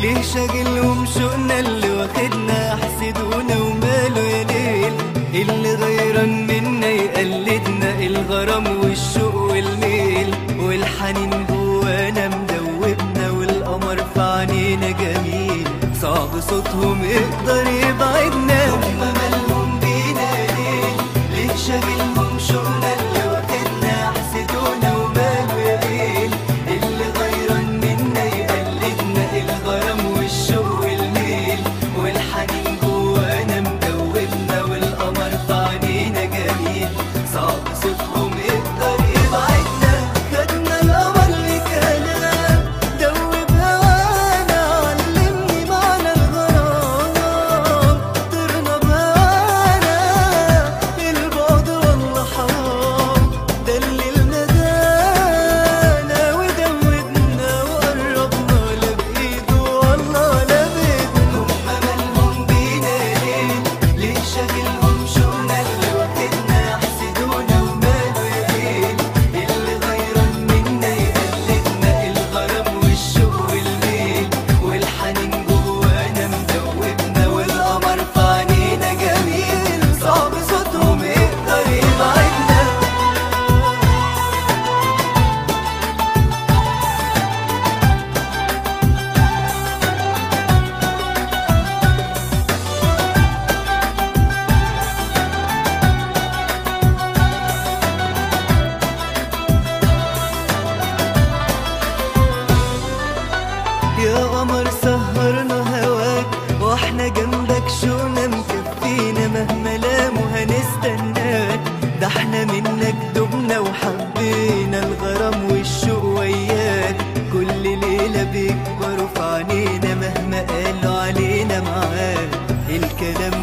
ليه شاغلهم شوقنا اللي واخدنا حسدونا وماله يا ليل اللي غيران منا يقلدنا الغرام والشوق والميل والحنين جوانا مدوبنا والقمر في عينينا جميل صعب صوتهم يقدر يبعدنا هم مالهم بينا ليه ليه شاغلهم شوقنا اللي واخدنا حسدونا وماله يا ليل اللي غيران منا يقلدنا الغرام والشوق والميل والحنين جوانا مدوبنا والقمر في عينينا جميل صعب صوتهم يقدر يبعدنا خدنا القمر لكلام دوب هوانا علمني معنى الغرام طرنا بهوانا البعد والله حرام دللنا دانا ودودنا وقربنا لا بإيده والله لا بإيده هما مالهم بينا ليه ليه شاغلهم شوقنا اللي واخدنا حسدونا وماله يا ليل اللي غيران منا يقلدنا الغرام والشوق والميل والحنين جوانا مدوبنا والقمر في عينينا جميل صعب صوتهم يقدر يبعدنا يا قمر سهرنا هواك واحنا جنبك شوقنا مكفينا مهما لاموا هنستناك ده احنا منك دبنا وحبينا الغرام والشوق وياك كل ليلة بيكبروا في عينينا مهما قالوا علينا معاك الكلام